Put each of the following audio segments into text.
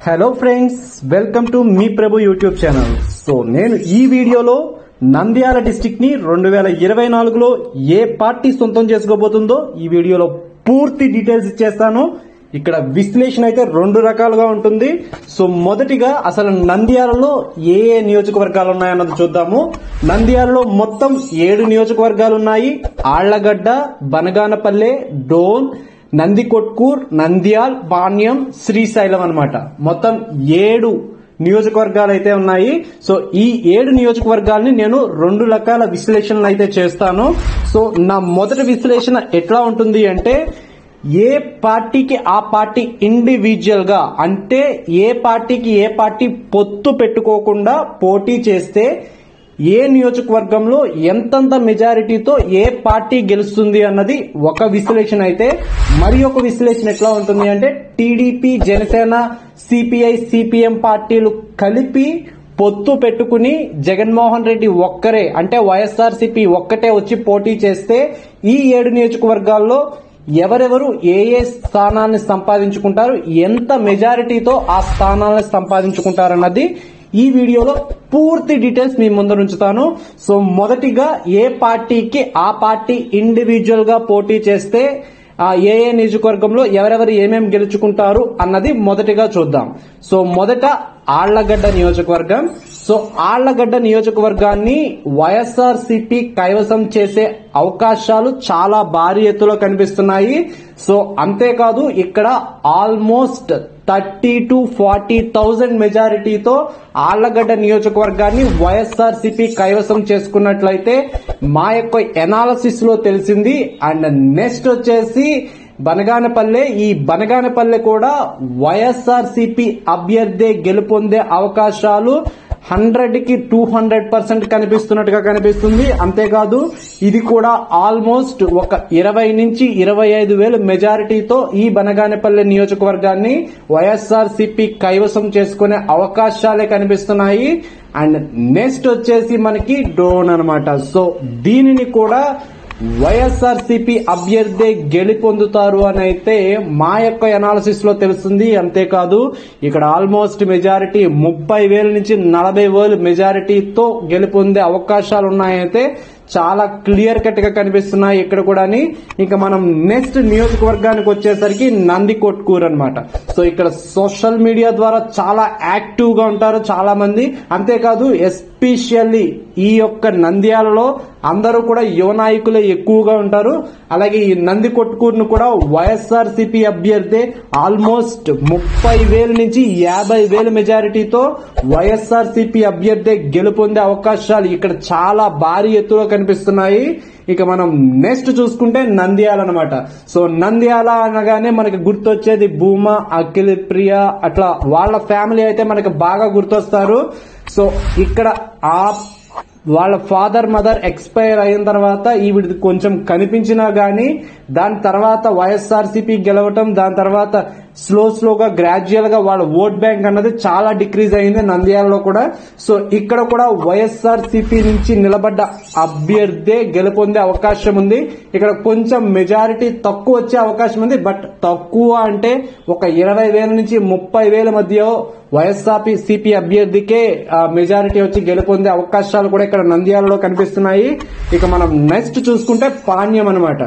hello friends welcome to మీ Prabhu YouTube channel so నేను ఈ వీడియోలో నంద్యాల డిస్టిక్ ని రెండు వేల ఇరవై నాలుగులో ఏ పార్టీ సొంతం చేసుకోబోతుందో ఈ వీడియోలో పూర్తి డీటెయిల్స్ ఇచ్చేస్తాను ఇక్కడ విశ్లేషణ అయితే రెండు రకాలుగా ఉంటుంది సో మొదటిగా అసలు నంద్యాలలో ఏ ఏ నియోజకవర్గాలు ఉన్నాయన్నది చూద్దాము నంద్యాలలో మొత్తం ఏడు నియోజకవర్గాలు ఉన్నాయి ఆళ్లగడ్డ బనగానపల్లె డోన్ నందికొట్కూర్ నంద్యాల్ పాణ్యం శ్రీశైలం అన్నమాట మొత్తం ఏడు నియోజకవర్గాలు అయితే ఉన్నాయి సో ఈ ఏడు నియోజకవర్గాల్ని నేను రెండు రకాల విశ్లేషణలు అయితే చేస్తాను సో నా మొదటి విశ్లేషణ ఎట్లా ఉంటుంది అంటే ఏ పార్టీకి ఆ పార్టీ ఇండివిజువల్ గా అంటే ఏ పార్టీకి ఏ పార్టీ పొత్తు పెట్టుకోకుండా పోటీ చేస్తే ఏ నియోజకవర్గంలో ఎంతంత మెజారిటీతో ఏ పార్టీ గెలుస్తుంది అన్నది ఒక విశ్లేషణ అయితే మరి ఒక విశ్లేషణ ఎట్లా ఉంటుంది అంటే టీడీపీ జనసేన సిపిఐ సిపిఎం పార్టీలు కలిపి పొత్తు పెట్టుకుని జగన్మోహన్ రెడ్డి ఒక్కరే అంటే వైఎస్ఆర్సీపీ ఒక్కటే వచ్చి పోటీ చేస్తే ఈ ఏడు నియోజకవర్గాల్లో ఎవరెవరు ఏ ఏ స్థానాన్ని సంపాదించుకుంటారు ఎంత మెజారిటీతో ఆ స్థానాలను సంపాదించుకుంటారన్నది ఈ వీడియోలో పూర్తి డీటెయిల్స్ మీ ముందు ఉంచుతాను సో మొదటిగా ఏ పార్టీకి ఆ పార్టీ ఇండివిజువల్ గా పోటీ చేస్తే ఆ ఏ ఏ నియోజకవర్గంలో ఎవరెవరు ఏమేమి గెలుచుకుంటారు అన్నది మొదటిగా చూద్దాం సో మొదట ఆళ్లగడ్డ నియోజకవర్గం సో ఆళ్లగడ్డ నియోజకవర్గాన్ని వైఎస్ఆర్ సిపి కైవసం చేసే అవకాశాలు చాలా భారీ ఎత్తులో కనిపిస్తున్నాయి సో అంతేకాదు ఇక్కడ almost thirty to forty thousand మెజారిటీతో ఆళ్లగడ్డ నియోజకవర్గాన్ని వైఎస్ఆర్ సిపి కైవసం చేసుకున్నట్లయితే మా యొక్క ఎనాలసిస్ లో తెలిసింది అండ్ నెక్స్ట్ వచ్చేసి బనగానపల్లె ఈ బనగానపల్లె కూడా వైఎస్ఆర్ సిపి అభ్యర్థి గెలుపొందే అవకాశాలు హండ్రెడ్ కి టూ హండ్రెడ్ పర్సెంట్ కనిపిస్తున్నట్టుగా కనిపిస్తుంది అంతేకాదు ఇది కూడా ఆల్మోస్ట్ ఒక ఇరవై నుంచి ఇరవై ఐదు వేల మెజారిటీతో ఈ బనగానపల్లి నియోజకవర్గాన్ని వైఎస్ఆర్ సిపి కైవసం చేసుకునే అవకాశాలే కనిపిస్తున్నాయి అండ్ నెక్స్ట్ వచ్చేసి మనకి డోన్ అన్నమాట సో దీనిని కూడా వైఎస్ఆర్ సిపి అభ్యర్థి గెలుపొందుతారు అని అయితే మా యొక్క ఎనాలిసిస్ లో తెలుస్తుంది అంతేకాదు ఇక్కడ ఆల్మోస్ట్ మెజారిటీ ముప్పై వేల నుంచి నలభై వేలు మెజారిటీతో గెలుపొందే అవకాశాలు ఉన్నాయైతే చాలా క్లియర్ కట్ గా కనిపిస్తున్నాయి ఇక్కడ కూడా ఇంకా మనం నెక్స్ట్ నియోజకవర్గానికి వచ్చేసరికి నంది కొట్కూర్ అనమాట సో ఇక్కడ సోషల్ మీడియా ద్వారా చాలా యాక్టివ్ గా ఉంటారు చాలా మంది అంతేకాదు ఎస్పెషల్లీ ఈ యొక్క నంద్యాలలో అందరూ కూడా యువ నాయకులే ఎక్కువగా ఉంటారు అలాగే ఈ నంది కొట్కూరును కూడా వైఎస్ఆర్ సిపి అభ్యర్థి ఆల్మోస్ట్ ముప్పై వేల నుంచి యాభై వేల మెజారిటీతో వైఎస్ఆర్ సిపి అభ్యర్థి గెలుపొందే అవకాశాలు ఇక్కడ చాలా భారీ ఎత్తులో కనిపిస్తున్నాయి ఇక మనం నెక్స్ట్ చూసుకుంటే నంద్యాల అనమాట సో నంద్యాల అనగానే మనకి గుర్తొచ్చేది భూమా అఖిల్ ప్రియ అట్లా వాళ్ళ ఫ్యామిలీ అయితే మనకి బాగా గుర్తొస్తారు సో ఇక్కడ ఆ వాళ్ళ ఫాదర్ మదర్ ఎక్స్పైర్ అయిన తర్వాత ఈవిడిది కొంచెం కనిపించినా గానీ దాని తర్వాత వైఎస్ఆర్సీపీ గెలవటం దాని తర్వాత స్లో స్లోగా గ్రాడ్యువల్ గా వాళ్ళ ఓట్ బ్యాంక్ అన్నది చాలా డిక్రీజ్ అయింది నంద్యాలలో కూడా సో ఇక్కడ కూడా వైఎస్ఆర్ సిపి నుంచి నిలబడ్డ అభ్యర్థే గెలుపొందే అవకాశం ఉంది ఇక్కడ కొంచెం మెజారిటీ తక్కువ వచ్చే అవకాశం ఉంది బట్ తక్కువ అంటే ఒక ఇరవై వేల నుంచి ముప్పై వేల మధ్య వైఎస్ఆర్ సిపి అభ్యర్థికే మెజారిటీ వచ్చి గెలుపొందే అవకాశాలు కూడా ఇక్కడ నంద్యాలలో కనిపిస్తున్నాయి ఇక మనం నెక్స్ట్ చూసుకుంటే పాణ్యం అనమాట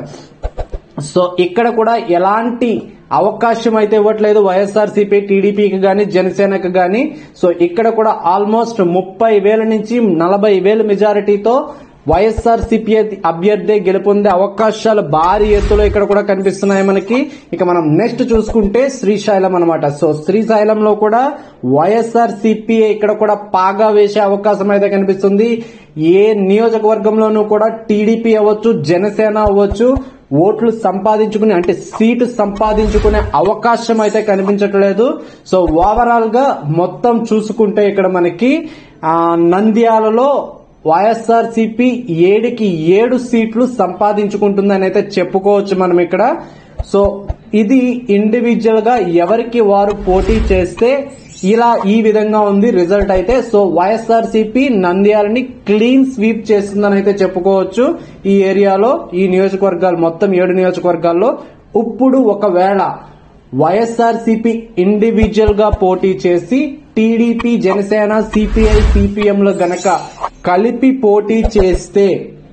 సో ఇక్కడ కూడా ఎలాంటి అవకాశం అయితే ఇవ్వట్లేదు వైఎస్ఆర్ సిపి టీడీపీకి గాని జనసేనకు గాని సో ఇక్కడ కూడా ఆల్మోస్ట్ ముప్పై వేల నుంచి నలభై వేల మెజారిటీతో వైఎస్ఆర్ సిపి అభ్యర్థి గెలుపొందే అవకాశాలు భారీ ఎత్తులో ఇక్కడ కూడా కనిపిస్తున్నాయి మనకి ఇక మనం నెక్స్ట్ చూసుకుంటే శ్రీశైలం అనమాట సో శ్రీశైలంలో కూడా వైఎస్ఆర్ సిపిఐ ఇక్కడ కూడా పాగా వేసే అవకాశం అయితే కనిపిస్తుంది ఏ నియోజకవర్గంలోనూ కూడా టీడీపీ అవ్వచ్చు జనసేన అవ్వచ్చు ఓట్లు సంపాదించుకుని అంటే సీటు సంపాదించుకునే అవకాశం అయితే కనిపించట్లేదు సో ఓవరాల్ గా మొత్తం చూసుకుంటే ఇక్కడ మనకి ఆ నంద్యాలలో వైఎస్ఆర్ సిపి ఏడుకి ఏడు సీట్లు సంపాదించుకుంటుందని అయితే చెప్పుకోవచ్చు మనం ఇక్కడ సో ఇది ఇండివిజువల్ గా ఎవరికి వారు పోటీ చేస్తే ఇలా ఈ విధంగా ఉంది రిజల్ట్ అయితే సో వైఎస్ఆర్ సిపి నంద్యాలని క్లీన్ స్వీప్ చేస్తుందని అయితే చెప్పుకోవచ్చు ఈ ఏరియాలో ఈ నియోజకవర్గాలు మొత్తం ఏడు నియోజకవర్గాల్లో ఇప్పుడు ఒకవేళ వైఎస్ఆర్సీపీ ఇండివిజువల్ గా పోటీ చేసి టీడీపీ జనసేన సిపిఐ సిపిఎంలు గనక కలిపి పోటీ చేస్తే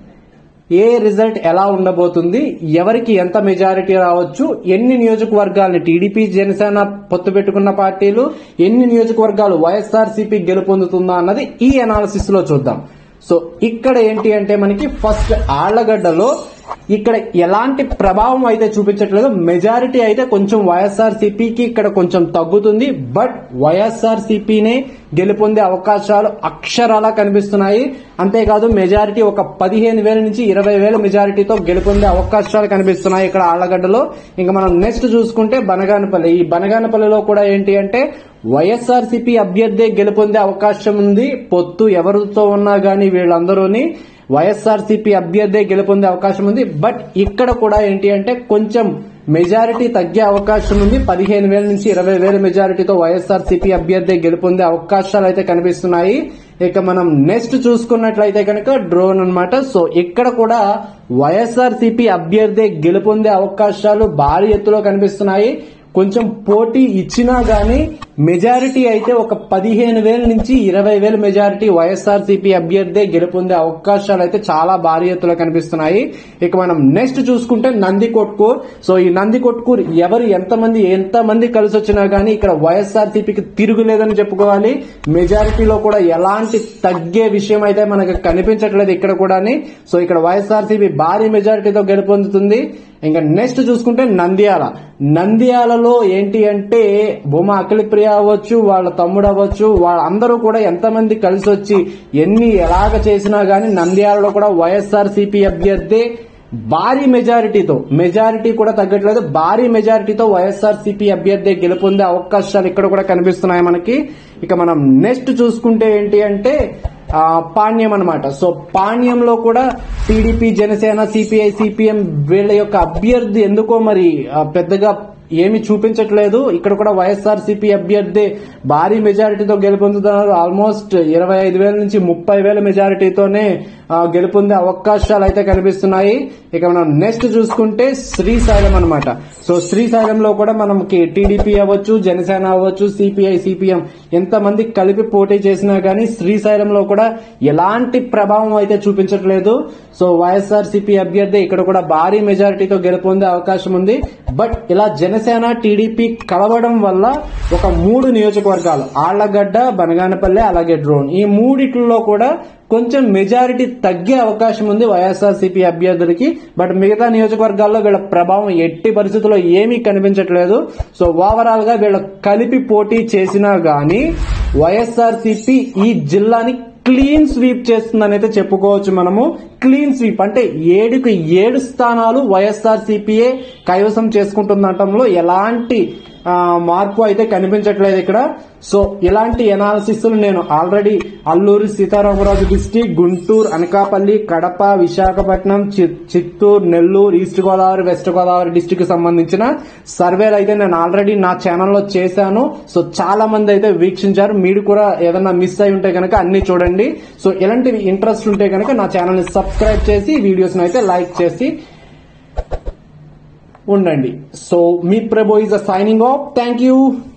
ఏ రిజల్ట్ ఎలా ఉండబోతుంది ఎవరికి ఎంత మెజారిటీ రావచ్చు ఎన్ని నియోజకవర్గాలని టీడీపీ జనసేన పొత్తు పెట్టుకున్న పార్టీలు ఎన్ని నియోజకవర్గాలు వైఎస్ఆర్సీపీ గెలుపొందుతుందా అన్నది ఈ అనాలిసిస్ లో చూద్దాం సో ఇక్కడ ఏంటి అంటే మనకి ఫస్ట్ ఆళ్లగడ్డలో ఇక్కడ ఎలాంటి ప్రభావం అయితే చూపించట్లేదు మెజారిటీ అయితే కొంచెం వైఎస్ఆర్ సిపికి ఇక్కడ కొంచెం తగ్గుతుంది బట్ వైఎస్ఆర్ సిపినే గెలుపొందే అవకాశాలు అక్షరాలా కనిపిస్తున్నాయి అంతేకాదు మెజారిటీ ఒక పదిహేను వేల నుంచి ఇరవై వేల మెజారిటీతో గెలుపొందే అవకాశాలు కనిపిస్తున్నాయి ఇక్కడ ఆళ్లగడ్డలో ఇంకా మనం నెక్స్ట్ చూసుకుంటే బనగానపల్లి ఈ బనగానపల్లిలో కూడా ఏంటి అంటే వైఎస్ఆర్ సిపి అభ్యర్థి గెలుపొందే అవకాశం ఉంది పొత్తు ఎవరితో ఉన్నా గానీ వీళ్ళందరూని వైఎస్ఆర్సీపీ అభ్యర్థి గెలుపొందే అవకాశం ఉంది బట్ ఇక్కడ కూడా ఏంటి అంటే కొంచెం మెజారిటీ తగ్గే అవకాశం ఉంది పదిహేను వేల నుంచి ఇరవై వేల మెజారిటీతో వైఎస్ఆర్సీపీ అభ్యర్థి గెలుపొందే అవకాశాలు అయితే కనిపిస్తున్నాయి ఇక మనం నెక్స్ట్ చూసుకున్నట్లయితే కనుక డ్రోన్ అన్నమాట సో ఇక్కడ కూడా వైఎస్ఆర్సీపీ అభ్యర్థి గెలుపొందే అవకాశాలు భారీ ఎత్తులో కనిపిస్తున్నాయి కొంచెం పోటీ ఇచ్చినా గానీ మెజారిటీ అయితే ఒక పదిహేను వేల నుంచి ఇరవై వేల మెజారిటీ వైఎస్ఆర్సీపీ అభ్యర్థి గెలుపొందే అవకాశాలు అయితే చాలా భారీ ఎత్తులో కనిపిస్తున్నాయి ఇక మనం నెక్స్ట్ చూసుకుంటే నంది కొట్కూర్ సో ఈ నంది కొట్కూర్ ఎవరు ఎంతమంది ఎంతమంది కలిసి వచ్చినా గానీ ఇక్కడ వైఎస్ఆర్సీపీకి తిరుగులేదని చెప్పుకోవాలి మెజారిటీలో కూడా ఎలాంటి తగ్గే విషయం అయితే మనకు కనిపించట్లేదు ఇక్కడ కూడాని సో ఇక్కడ వైఎస్ఆర్సీపీ భారీ మెజారిటీతో గెలుపొందుతుంది ఇంకా నెక్స్ట్ చూసుకుంటే నంద్యాల నంద్యాలలో ఏంటి అంటే భూమా అఖిల ప్రియ అవ్వచ్చు వాళ్ళ తమ్ముడు అవ్వచ్చు వాళ్ళందరూ కూడా ఎంతమంది కలిసి వచ్చి ఎన్ని ఎలాగ చేసినా గానీ నంద్యాలలో కూడా వైఎస్ఆర్ సిపి అభ్యర్థి భారీ మెజారిటీతో మెజారిటీ కూడా తగ్గట్లేదు భారీ మెజారిటీతో వైఎస్ఆర్ సిపి అభ్యర్థి గెలుపొందే అవకాశాలు ఇక్కడ కూడా కనిపిస్తున్నాయి మనకి ఇక మనం నెక్స్ట్ చూసుకుంటే ఏంటి అంటే ఆ, పాణ్యం అనమాట సో పాణ్యంలో కూడా టీడీపీ జనసేన సిపిఐ సిపిఎం వీళ్ళ యొక్క అభ్యర్థి ఎందుకో మరి ఆ, పెద్దగా ఏమి చూపించట్లేదు ఇక్కడ కూడా వైఎస్ఆర్ సిపి అభ్యర్థి భారీ మెజారిటీతో గెలుపొందుతున్నారు ఆల్మోస్ట్ ఇరవై ఐదు వేల నుంచి ముప్పై వేల మెజారిటీతోనే ఆ, గెలుపొందే అవకాశాలు అయితే కనిపిస్తున్నాయి ఇక మనం నెక్స్ట్ చూసుకుంటే శ్రీశైలం అనమాట సో శ్రీశైలంలో కూడా మనకి టీడీపీ అవ్వచ్చు జనసేన అవ్వచ్చు సిపిఐ సిపిఎం ఎంతమంది కలిపి పోటీ చేసినా గానీ శ్రీశైలంలో కూడా ఎలాంటి ప్రభావం అయితే చూపించట్లేదు సో వైఎస్ఆర్ సిపి అభ్యర్థి ఇక్కడ కూడా భారీ మెజారిటీతో గెలుపొందే అవకాశం ఉంది బట్ ఇలా జనసేన టీడీపీ కలవడం వల్ల ఒక మూడు నియోజకవర్గాలు ఆళ్లగడ్డ బనగానపల్లె అలాగే డ్రోన్ ఈ మూడిట్లో కూడా కొంచెం మెజారిటీ తగ్గే అవకాశం ఉంది వైఎస్ఆర్సీపీ అభ్యర్థులకి బట్ మిగతా నియోజకవర్గాల్లో వీళ్ళ ప్రభావం ఎట్టి పరిస్థితుల్లో ఏమీ కనిపించట్లేదు సో ఓవరాల్ గా వీళ్ళ కలిపి పోటీ చేసినా గానీ వైఎస్ఆర్సీపీ ఈ జిల్లాని క్లీన్ స్వీప్ చేస్తుందని అయితే చెప్పుకోవచ్చు మనము క్లీన్ స్వీప్ అంటే ఏడుకు ఏడు స్థానాలు వైఎస్ఆర్ సిపిఏ కైవసం చేసుకుంటుందటంలో ఎలాంటి ఆ, మార్పు అయితే కనిపించట్లేదు ఇక్కడ సో ఇలాంటి ఎనాలిసిస్ నేను ఆల్రెడీ అల్లూరు సీతారామరాజు డిస్టిక్ గుంటూరు అనకాపల్లి కడప విశాఖపట్నం చి- Chittoor Nellore east Godavari west Godavari district కి సంబంధించిన సర్వేలు అయితే నేను ఆల్రెడీ నా ఛానల్లో చేశాను సో చాలా మంది అయితే వీక్షించారు మీరు కూడా ఏదన్నా మిస్ అయి ఉంటే కనుక అన్ని చూడండి సో ఇలాంటి ఇంట్రెస్ట్ ఉంటే కనుక నా ఛానల్ ని సబ్స్క్రైబ్ చేసి వీడియోస్ అయితే లైక్ చేసి ఉండండి సో మీ Prabhu is a signing off thank you